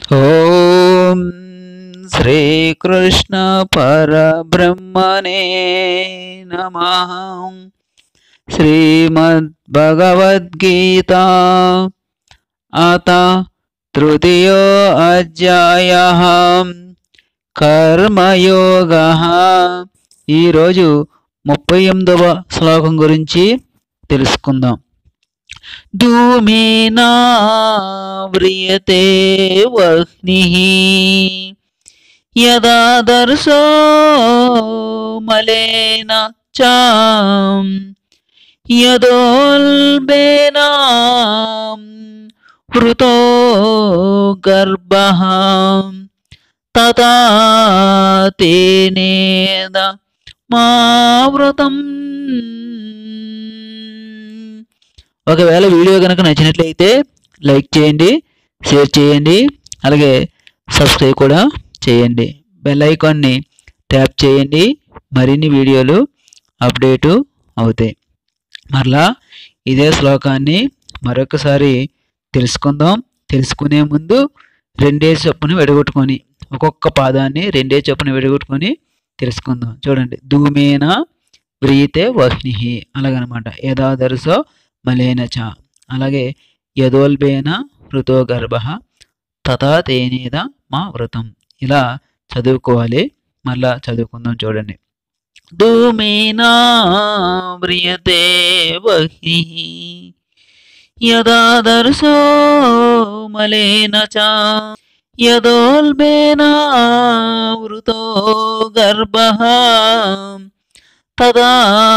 ఓం శ్రీకృష్ణ పరబ్రహ్మణే నమ శ్రీమద్భగవద్గీత అత తృతీయో అధ్యాయ కర్మయోగ ఈరోజు ముప్పై ఎనిమిదవ శ్లోకం గురించి తెలుసుకుందాం ధూమేనా వ్రియతే వహ్నిః యదా దర్శో మలేన చాం యదోల్బేనా హృతో గర్భః తదా తేనేద మావృతం ఒకవేళ వీడియో కనుక నచ్చినట్లయితే లైక్ చేయండి షేర్ చేయండి అలాగే సబ్స్క్రైబ్ కూడా చేయండి బెల్ ఐకాన్ని ట్యాప్ చేయండి మరిన్ని వీడియోలు అప్డేటు అవుతాయి మరలా ఇదే శ్లోకాన్ని మరొకసారి తెలుసుకుందాం తెలుసుకునే ముందు రెండే చొప్పున విడగొట్టుకొని ఒక్కొక్క పాదాన్ని రెండే చొప్పున విడగొట్టుకొని తెలుసుకుందాం చూడండి ధూమేన వ్రీతే వహ్ని అలాగనమాట యథాదర్శో మలేన చ అలాగే యదోల్బేన హృతో గర్భ తథా తేనేద మా వ్రతం ఇలా చదువుకోవాలి మళ్ళా చదువుకుందాం చూడండి ధూమేనా వ్రియతే వహ్ని యదాదర్శో మలేన చ యదోల్బేన వృతో గర్భ తదా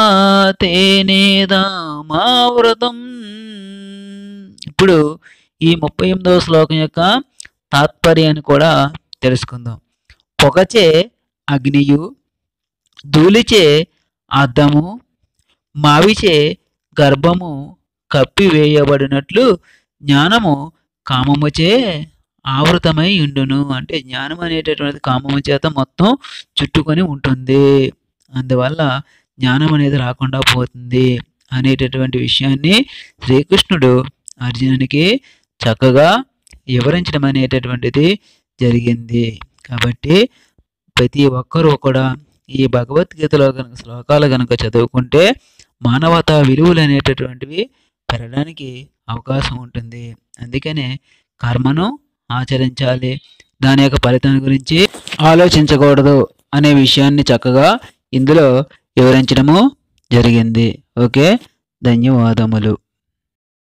తేనేదామావృతం ఇప్పుడు ఈ ముప్పై ఎనిమిదవ శ్లోకం యొక్క తాత్పర్యాన్ని కూడా తెలుసుకుందాం పొగచే అగ్నియు ధూళిచే అద్దము మావిచే గర్భము కప్పివేయబడినట్లు జ్ఞానము కామముచే ఆవృతమై ఉండును అంటే జ్ఞానం అనేటటువంటి కామము చేత మొత్తం చుట్టుకొని ఉంటుంది అందువల్ల జ్ఞానం అనేది రాకుండా పోతుంది అనేటటువంటి విషయాన్ని శ్రీకృష్ణుడు అర్జునునికి చక్కగా వివరించడం అనేటటువంటిది జరిగింది కాబట్టి ప్రతి ఒక్కరూ కూడా ఈ భగవద్గీతలో కనుక శ్లోకాలు కనుక చదువుకుంటే మానవతా విలువలు అనేటటువంటివి పెరగడానికి అవకాశం ఉంటుంది అందుకనే కర్మను ఆచరించాలి దాని యొక్క ఫలితం గురించి ఆలోచించకూడదు అనే విషయాన్ని చక్కగా ఇందులో వివరించడము జరిగింది ఓకే ధన్యవాదములు